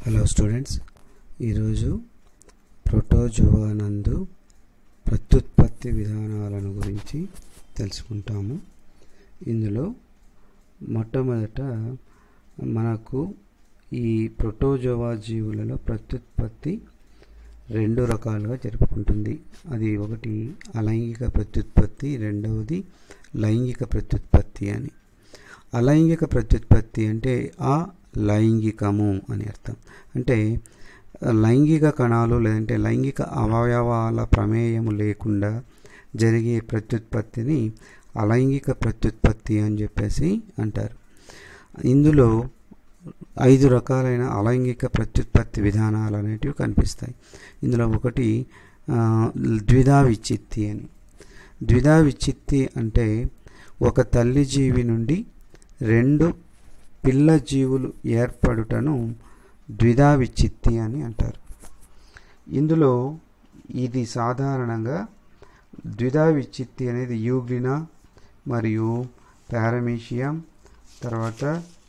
hello students ఈరోజు protozoa నందు ప్రత్యుత్పత్తి విధానాలను గురించి తెలుసుకుంటాము ఇందులో మొట్టమొదట మనకు ఈ ప్రోటోజోవా జీవులలో ప్రత్యుత్పత్తి రెండు రకాలుగా జరుపుకుంటుంది అది ఒకటి అలైంగిక ప్రత్యుత్పత్తి రెండవది లైంగిక ప్రత్యుత్పత్తి అని అలైంగిక ప్రత్యుత్పత్తి అంటే ఆ లైంగికము అని అర్థం అంటే లైంగిక కణాలు లేదంటే లైంగిక అవయవాల ప్రమేయము లేకుండా జరిగే ప్రత్యుత్పత్తిని అలైంగిక ప్రత్యుత్పత్తి అని చెప్పేసి అంటారు ఇందులో ఐదు రకాలైన అలైంగిక ప్రత్యుత్పత్తి విధానాలు అనేటివి కనిపిస్తాయి ఇందులో ఒకటి ద్విధా విచ్చిత్తి అని ద్విధా విచ్చిత్తి అంటే ఒక తల్లి జీవి నుండి రెండు పిల్ల జీవులు ఏర్పడుటను ద్విధా విచ్చిత్తి అని అంటారు ఇందులో ఇది సాధారణంగా ద్విధా విచ్చిత్తి అనేది యూగ్లినా మరియు పారమీషియం తర్వాత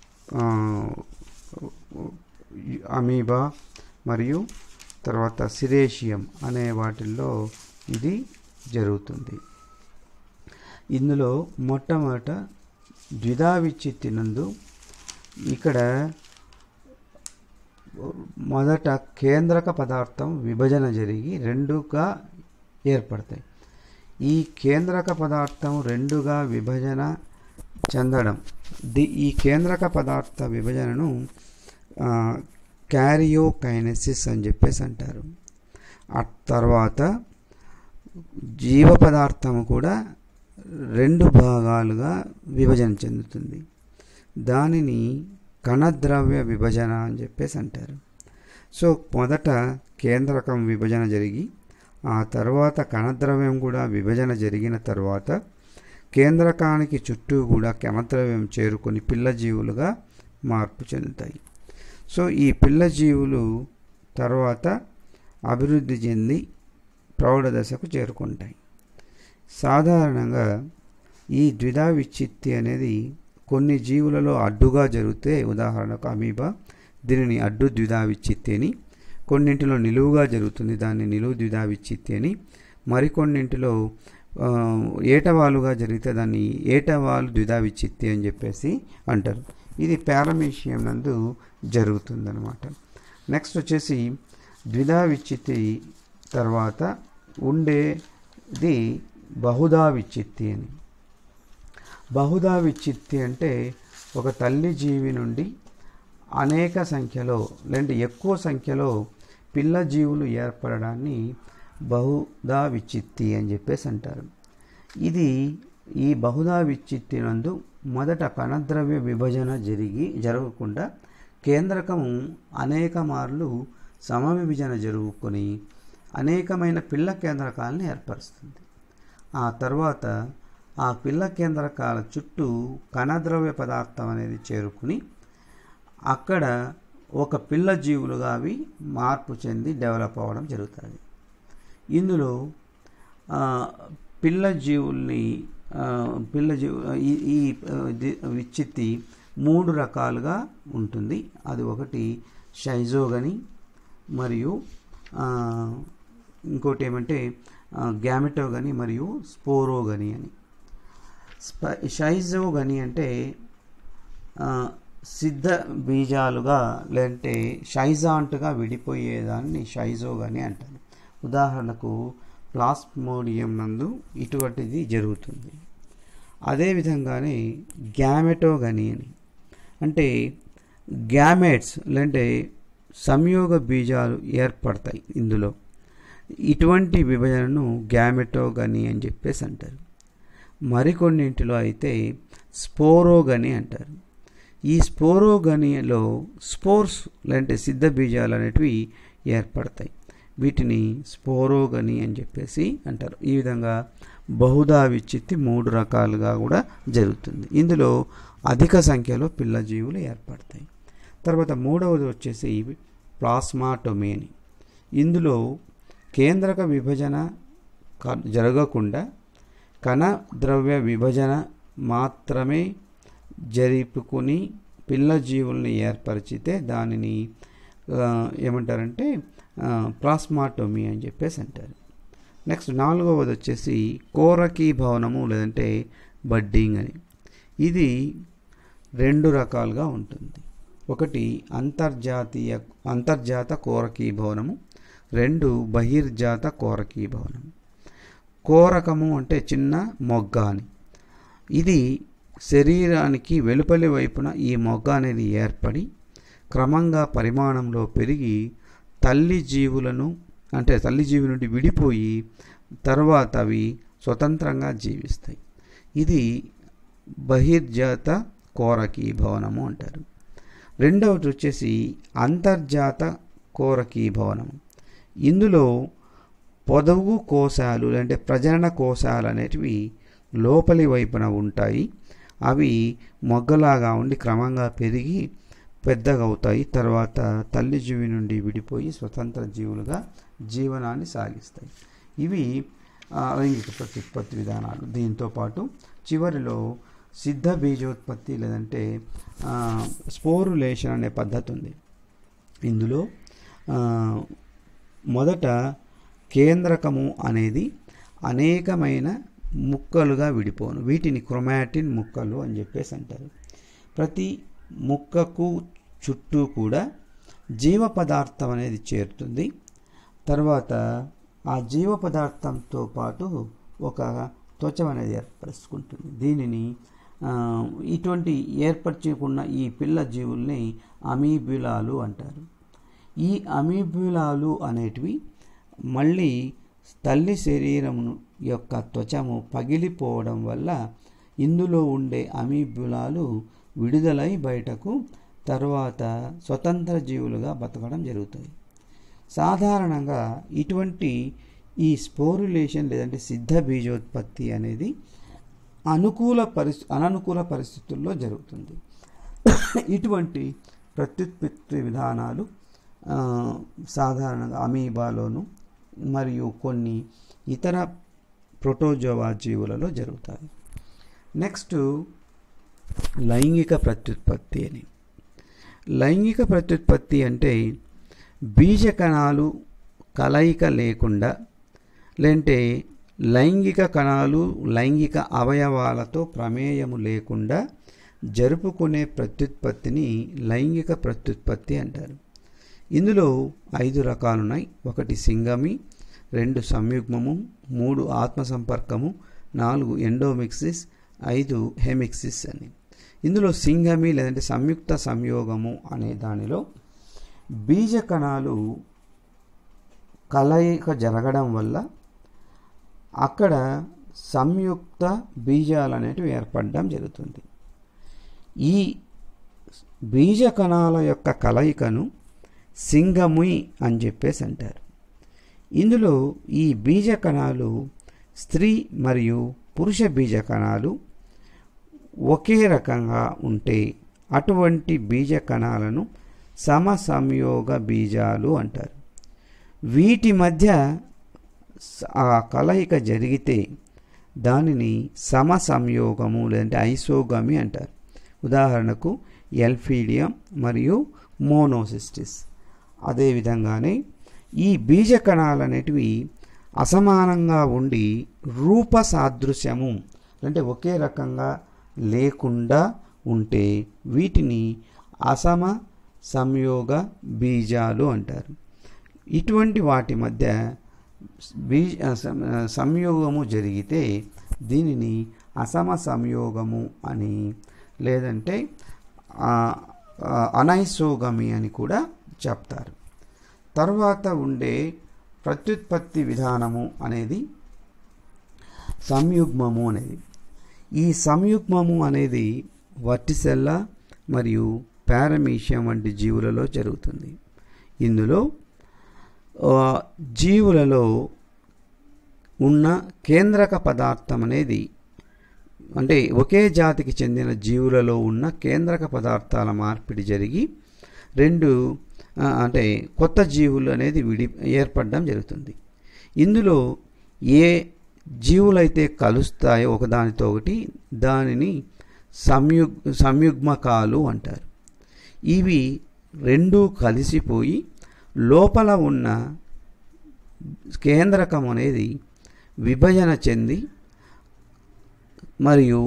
అమీబా మరియు తర్వాత సిరేషియం అనే వాటిల్లో ఇది జరుగుతుంది ఇందులో మొట్టమొదట ద్విధా విచ్చిత్తి నందు ఇక్కడ మొదట కేంద్రక పదార్థం విభజన జరిగి రెండుగా ఏర్పడతాయి ఈ కేంద్రక పదార్థం రెండుగా విభజన చెందడం ది ఈ కేంద్రక పదార్థ విభజనను క్యారియోకైనసిస్ అని చెప్పేసి అంటారు ఆ తర్వాత జీవ పదార్థం కూడా రెండు భాగాలుగా విభజన చెందుతుంది దానిని కణద్రవ్య విభజన అని చెప్పేసి అంటారు సో మొదట కేంద్రకం విభజన జరిగి ఆ తర్వాత కణద్రవ్యం కూడా విభజన జరిగిన తర్వాత కేంద్రకానికి చుట్టూ కూడా కణద్రవ్యం చేరుకొని పిల్ల జీవులుగా మార్పు చెందుతాయి సో ఈ పిల్ల జీవులు తర్వాత అభివృద్ధి చెంది ప్రౌఢ దశకు చేరుకుంటాయి సాధారణంగా ఈ ద్విధా విచ్చిత్తి అనేది కొన్ని జీవులలో అడ్డుగా జరిగితే ఉదాహరణకు అమీబా దీనిని అడ్డు ద్విధా విచ్చిత్తి అని కొన్నింటిలో నిలువుగా జరుగుతుంది దాన్ని నిలువు ద్విధా విచ్చిత్తి అని మరికొన్నింటిలో ఏటవాలుగా జరిగితే దాన్ని ఏటవాలు ద్విధా విచ్చిత్తి అని చెప్పేసి అంటారు ఇది పారమేషియం నందు జరుగుతుందన్నమాట నెక్స్ట్ వచ్చేసి ద్విధా విచ్చిత్తి తర్వాత ఉండేది బహుదా విచ్చిత్తి అని బహుదా విచ్చిత్తి అంటే ఒక తల్లి జీవి నుండి అనేక సంఖ్యలో లేదంటే ఎక్కువ సంఖ్యలో పిల్ల జీవులు ఏర్పడడాన్ని బహుదా విచ్చిత్తి అని చెప్పేసి అంటారు ఇది ఈ బహుదా విచ్చిత్తి నందు మొదట కణద్రవ్య విభజన జరిగి జరగకుండా కేంద్రకం అనేక మార్లు సమవిభజన జరుగుకొని అనేకమైన పిల్ల కేంద్రకాలను ఏర్పరుస్తుంది ఆ తర్వాత ఆ పిల్ల కేంద్రకాల చుట్టూ కణద్రవ్య పదార్థం అనేది చేరుకుని అక్కడ ఒక పిల్ల జీవులుగా అవి మార్పు చెంది డెవలప్ అవ్వడం జరుగుతుంది ఇందులో పిల్ల జీవుల్ని పిల్ల జీవు ఈ ఈ విచ్చిత్తి మూడు రకాలుగా ఉంటుంది అది ఒకటి షైజోగని మరియు ఇంకోటి ఏమంటే గ్యామెటోగని మరియు స్పోరోగని అని షైజోగని అంటే సిద్ధ బీజాలుగా లేదంటే షైజాంట్గా విడిపోయేదాన్ని షైజోగని అంటారు ఉదాహరణకు ప్లాస్మోడియం నందు ఇటువంటిది జరుగుతుంది అదేవిధంగానే గ్యామెటోగని అని అంటే గ్యామెట్స్ లేదంటే సంయోగ బీజాలు ఏర్పడతాయి ఇందులో ఇటువంటి విభజనను గ్యామెటోగని అని చెప్పేసి అంటారు మరికొన్నింటిలో అయితే స్పోరోగని అంటారు ఈ స్పోరోగనిలో స్పోర్స్ లేదంటే సిద్ధ బీజాలు అనేటివి ఏర్పడతాయి వీటిని స్పోరోగని అని చెప్పేసి అంటారు ఈ విధంగా బహుదా విచ్చిత్తి మూడు రకాలుగా కూడా జరుగుతుంది ఇందులో అధిక సంఖ్యలో పిల్ల జీవులు ఏర్పడతాయి తర్వాత మూడవది వచ్చేసి ప్లాస్మాటొమేని ఇందులో కేంద్రక విభజన జరగకుండా కణ ద్రవ్య విభజన మాత్రమే జరుపుకుని పిల్ల జీవుల్ని ఏర్పరిచితే దానిని ఆ, ఏమంటారంటే ప్లాస్మాటోమీ అని చెప్పేసి అంటారు నెక్స్ట్ నాలుగవది వచ్చేసి కోరకీ భవనము లేదంటే బడ్డింగ్ అని ఇది రెండు రకాలుగా ఉంటుంది ఒకటి అంతర్జాతీయ అంతర్జాత కోరకీ భవనము రెండు బహిర్జాత కోరకీ భవనము కోరకము అంటే చిన్న మొగ్గ అని ఇది శరీరానికి వెలుపలి వైపున ఈ మొగ్గ అనేది ఏర్పడి క్రమంగా పరిమాణంలో పెరిగి తల్లి జీవులను అంటే తల్లి జీవి నుండి విడిపోయి తర్వాత అవి స్వతంత్రంగా జీవిస్తాయి ఇది బహిర్జాత కోరకీ భవనము అంటారు రెండవది వచ్చేసి అంతర్జాత కోరకీ భవనము ఇందులో పొదవు కోశాలు అంటే ప్రజనన కోశాలు అనేటివి లోపలి వైపున ఉంటాయి అవి మొగ్గలాగా ఉండి క్రమంగా పెరిగి పెద్దగా అవుతాయి తర్వాత తల్లి జీవి నుండి విడిపోయి స్వతంత్ర జీవులుగా జీవనాన్ని సాగిస్తాయి ఇవి ఆ, లైంగిక ప్రత్యుత్పత్తి విధానాలు దీంతో పాటు చివరిలో సిద్ధ బీజోత్పత్తి లేదంటే ఆ, స్పోరులేషన్ అనే పద్ధతి ఉంది ఇందులో ఆ, మొదట కేంద్రకము అనేది అనేకమైన ముక్కలుగా విడిపోను వీటిని క్రొమాటిన్ ముక్కలు అని చెప్పేసి అంటారు ప్రతి ముక్కకు చుట్టూ కూడా జీవ పదార్థం అనేది చేరుతుంది తర్వాత ఆ జీవ పదార్థంతో పాటు ఒక త్వచం అనేది ఏర్పరుచుకుంటుంది దీనిని ఆ, ఇటువంటి ఏర్పరచుకున్న ఈ పిల్ల జీవుల్ని అమీబులాలు అంటారు ఈ అమీబులాలు అనేటివి మళ్ళీ తల్లి శరీరం యొక్క త్వచము పగిలిపోవడం వల్ల ఇందులో ఉండే అమీబులాలు విడుదలై బయటకు తర్వాత స్వతంత్ర జీవులుగా బతకడం జరుగుతాయి సాధారణంగా ఇటువంటి ఈ స్పోరులేషన్ లేదంటే సిద్ధ బీజోత్పత్తి అనేది అనుకూల పరిస్థి అననుకూల పరిస్థితుల్లో జరుగుతుంది ఇటువంటి ప్రత్యుత్పత్తి విధానాలు ఆ, సాధారణంగా అమీబాలోను మరియు కొన్ని ఇతర ప్రోటోజోవా జీవులలో జరుగుతాయి నెక్స్ట్ లైంగిక ప్రత్యుత్పత్తి అని లైంగిక ప్రత్యుత్పత్తి అంటే బీజ కణాలు కలయిక లేకుండా లేంటే లైంగిక కణాలు లైంగిక అవయవాలతో ప్రమేయము లేకుండా జరుపుకునే ప్రత్యుత్పత్తిని లైంగిక ప్రత్యుత్పత్తి అంటారు ఇందులో ఐదు రకాలున్నాయి ఒకటి సింగమి రెండు సంయుగ్మము మూడు ఆత్మ సంపర్కము నాలుగు ఎండోమిక్సిస్ ఐదు హెమిక్సిస్ అని ఇందులో సింగమి లేదంటే సంయుక్త సంయోగము అనే దానిలో బీజ కణాలు కలయిక జరగడం వల్ల అక్కడ సంయుక్త బీజాలు అనేటివి ఏర్పడడం జరుగుతుంది ఈ బీజ కణాల యొక్క కలయికను సింగముయి అని చెప్పేసి అంటారు ఇందులో ఈ బీజ కణాలు స్త్రీ మరియు పురుష బీజ కణాలు ఒకే రకంగా ఉంటే అటువంటి బీజ కణాలను సమసంయోగ బీజాలు అంటారు వీటి మధ్య స- ఆ కలయిక జరిగితే దానిని సమసంయోగము లేదంటే ఐసోగమి అంటారు ఉదాహరణకు ఎల్ఫీడియం మరియు మోనోసిస్టిస్ అదేవిధంగానే ఈ బీజ కణాలు అనేటివి అసమానంగా ఉండి రూప సాదృశ్యము అంటే ఒకే రకంగా లేకుండా ఉంటే వీటిని అసమ సంయోగ బీజాలు అంటారు ఇటువంటి వాటి మధ్య బీజ సం- సంయోగము జరిగితే దీనిని అసమ సంయోగము అని లేదంటే ఆ, ఆ, అనైసోగమి అని కూడా చెప్తారు తర్వాత ఉండే ప్రత్యుత్పత్తి విధానము అనేది సంయుగ్మము అనేది ఈ సంయుగ్మము అనేది వర్టిసెల్లా మరియు పారమీషియం వంటి జీవులలో జరుగుతుంది ఇందులో ఆ, జీవులలో ఉన్న కేంద్రక పదార్థం అనేది అంటే ఒకే జాతికి చెందిన జీవులలో ఉన్న కేంద్రక పదార్థాల మార్పిడి జరిగి రెండు ఆ, అంటే కొత్త జీవులు అనేది విడి ఏర్పడడం జరుగుతుంది ఇందులో ఏ జీవులైతే కలుస్తాయో ఒకదానితో ఒకటి దానిని సంయుగ్ సంయుగ్మకాలు అంటారు ఇవి రెండూ కలిసిపోయి లోపల ఉన్న కేంద్రకం అనేది విభజన చెంది మరియు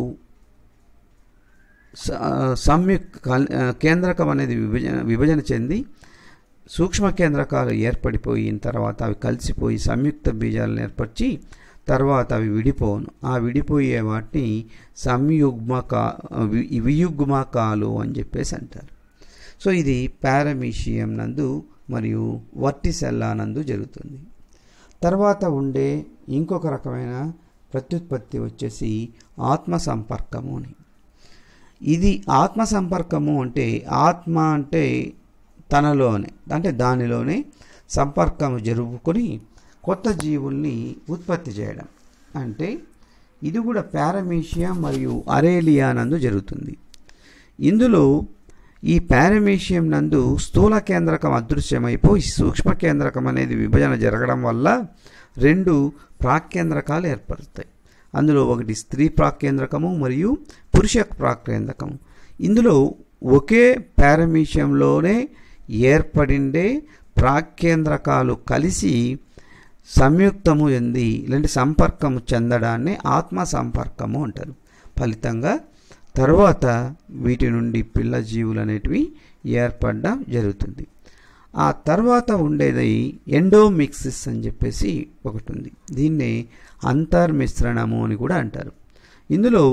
స- సంయుక్ కల్- ఆ, కేంద్రకం అనేది విభజన విభజన చెంది సూక్ష్మ కేంద్రకాలు ఏర్పడిపోయిన తర్వాత అవి కలిసిపోయి సంయుక్త బీజాలను ఏర్పరిచి తర్వాత అవి విడిపోవును ఆ విడిపోయే వాటిని సంయుగ్మకా వి- వియుగ్మకాలు అని చెప్పేసి అంటారు సో ఇది పారమీషియం నందు మరియు వర్టిసెల్లా నందు జరుగుతుంది తర్వాత ఉండే ఇంకొక రకమైన ప్రత్యుత్పత్తి వచ్చేసి ఆత్మ సంపర్కము అని ఇది ఆత్మ సంపర్కము అంటే ఆత్మ అంటే తనలోనే అంటే దానిలోనే సంపర్కము జరుపుకొని కొత్త జీవుల్ని ఉత్పత్తి చేయడం అంటే ఇది కూడా పారమీషియా మరియు అరేలియా నందు జరుగుతుంది ఇందులో ఈ పారమీషియం నందు స్థూల కేంద్రకం అదృశ్యమైపోయి సూక్ష్మ కేంద్రకం అనేది విభజన జరగడం వల్ల రెండు ప్రాకేంద్రకాలు ఏర్పడతాయి అందులో ఒకటి స్త్రీ ప్రాకేంద్రకము మరియు పురుష ప్రాకేంద్రకము ఇందులో ఒకే పారమీషియంలోనే ఏర్పడిండే ప్రాకేంద్రకాలు కలిసి సంయుక్తము చెంది ఇలాంటి సంపర్కము చెందడాన్ని ఆత్మ సంపర్కము అంటారు ఫలితంగా తర్వాత వీటి నుండి పిల్ల జీవులు అనేటివి ఏర్పడడం జరుగుతుంది ఆ తర్వాత ఉండేది ఎండోమిక్సిస్ అని చెప్పేసి ఒకటి ఉంది దీన్నే అంతర్మిశ్రణము అని కూడా అంటారు ఇందులో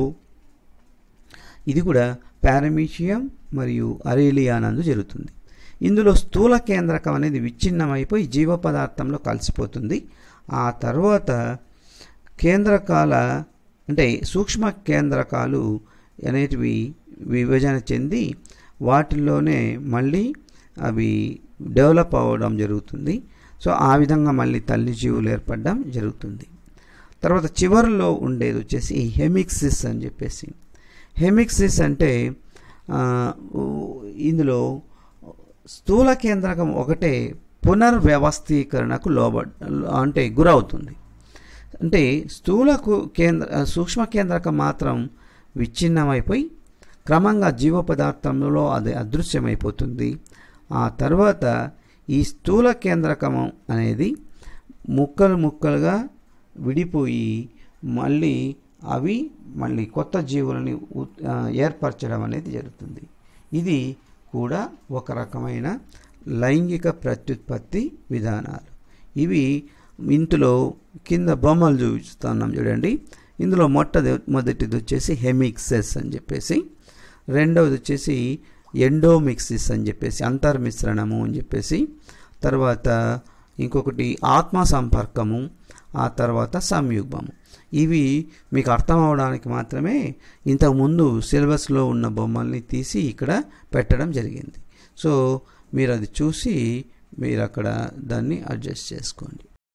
ఇది కూడా పారమీషియం మరియు అరేలియానందు జరుగుతుంది ఇందులో స్థూల కేంద్రకం అనేది విచ్ఛిన్నమైపోయి జీవ పదార్థంలో కలిసిపోతుంది ఆ తర్వాత కేంద్రకాల అంటే సూక్ష్మ కేంద్రకాలు అనేటివి విభజన చెంది వాటిల్లోనే మళ్ళీ అవి డెవలప్ అవ్వడం జరుగుతుంది సో ఆ విధంగా మళ్ళీ తల్లి జీవులు ఏర్పడడం జరుగుతుంది తర్వాత చివరిలో ఉండేది వచ్చేసి హెమిక్సిస్ అని చెప్పేసి హెమిక్సిస్ అంటే ఆ, ఊ- ఇందులో స్థూల కేంద్రకం ఒకటే పునర్వ్యవస్థీకరణకు లోబ అంటే గురవుతుంది అంటే స్థూలకు కేంద్ర సూక్ష్మ కేంద్రకం మాత్రం విచ్ఛిన్నమైపోయి క్రమంగా జీవ పదార్థంలో అది అదృశ్యమైపోతుంది ఆ తర్వాత ఈ స్థూల కేంద్రకము అనేది ముక్కలు ముక్కలుగా విడిపోయి మళ్ళీ అవి మళ్ళీ కొత్త జీవులని ఉత్- ఆ, ఏర్పరచడం అనేది జరుగుతుంది ఇది కూడా ఒక రకమైన లైంగిక ప్రత్యుత్పత్తి విధానాలు ఇవి ఇందులో కింద బొమ్మలు చూపిస్తున్నాం చూడండి ఇందులో మొట్టది మొదటిది వచ్చేసి హెమిక్సెస్ అని చెప్పేసి రెండవది వచ్చేసి ఎండోమిక్సిస్ అని చెప్పేసి అంతర్మిశ్రణము అని చెప్పేసి తర్వాత ఇంకొకటి ఆత్మ సంపర్కము ఆ తర్వాత సంయుగ్మము ఇవి మీకు అర్థం అవడానికి మాత్రమే ఇంతకుముందు సిలబస్లో ఉన్న బొమ్మల్ని తీసి ఇక్కడ పెట్టడం జరిగింది సో మీరు అది చూసి మీరు అక్కడ దాన్ని అడ్జస్ట్ చేసుకోండి